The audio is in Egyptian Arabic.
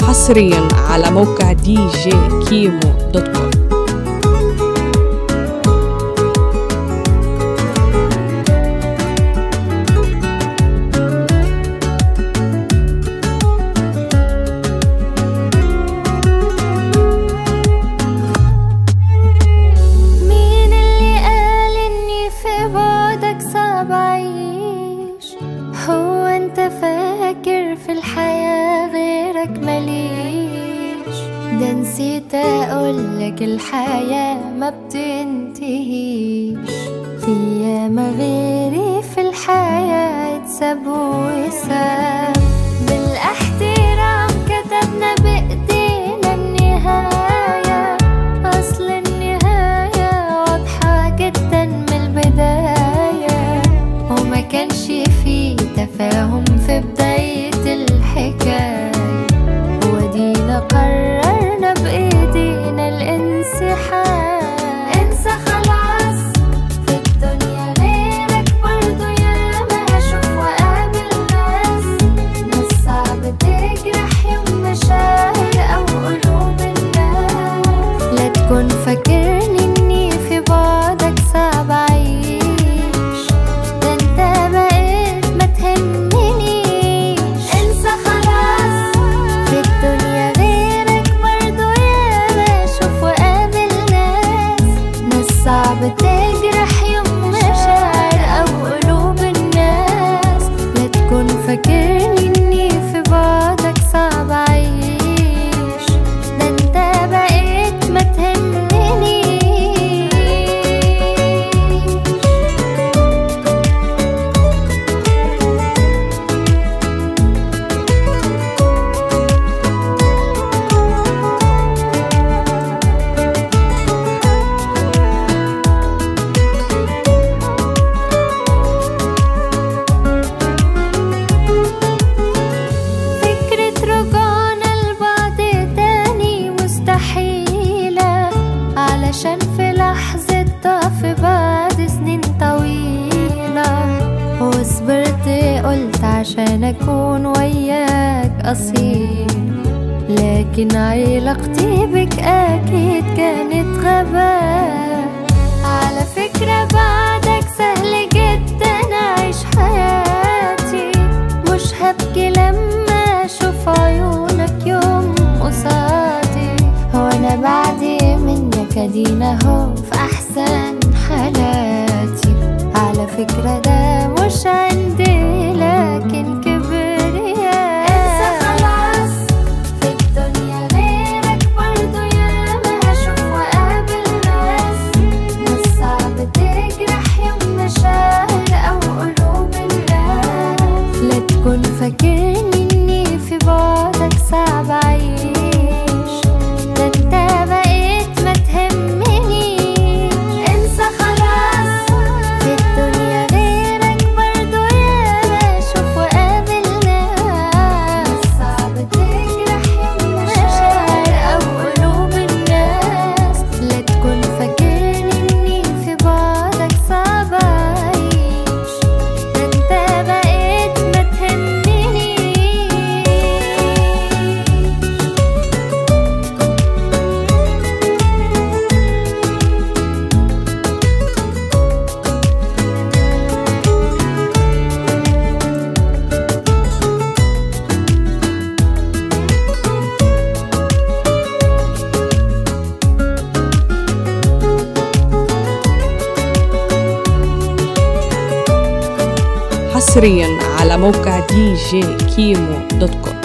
حصريا على موقع دي جي كيمو دوت كوم مين اللي قال اني في بعدك صعب اعيش هو انت فاكر في الحياة غيرك مليش ده نسيت اقولك الحياة ما بتنتهيش في ياما غيري في الحياة اتساب وساب بالاحترام كتبنا بايدينا النهاية أصل النهاية واضحة جدا من البداية وما كانش فيه تفاهم في بداية الحكاية ودينا قررنا بإيدينا الانسحاب انسى خلاص في الدنيا غيرك برضو ياما هشوف وقابل ناس ناس صعب تجرح يوم مشاعر أو قلوب الناس لا تكون فاكرني إني في بعدك صعب أعيش ده أنت بقيت ما تهمنيش انسى خلاص في الدنيا غيرك برضو ياما أشوف وقابل ناس ناس صعب تجرح يوم مشاعر أو قلوب الناس لا تكون فاكرني إني في بعدك صعب أعيش ده أنت بقيت ما تهمنيش فكرة رجعنا لبعض تاني مستحيلة علشان في لحظة ضعف بعد سنين طويلة وصبرت قلت عشان أكون وياك أصيل لكن علاقتي بك أكيد كانت غباء على فكرة بعدك سهل جدا أعيش حياتي مش هبكي لما أشوف عيونك يوم قصادي هو أنا بعدي منك أدينا أهو في أحسن حالاتي على فكرة ده مش عندي لكن كبرياء انسى خلاص في الدنيا غيرك برضو ياما هشوف وقابل ناس ناس صعب تجرح يوم مشاعر أو قلوب الناس لا تكون فاكرني إني في بعدك صعب أعيش ده أنت بقيت ما تهمنيش انسى خلاص في الدنيا غيرك برضو ياما أشوف وقابل ناس صعب تجرح يوم مشاعر أو قلوب الناس لا تكون فاكرني إني في بعدك صعب أعيش ده أنت بقيت ما تهمنيش حصريا على موقع دي جي كيمو دوت كوم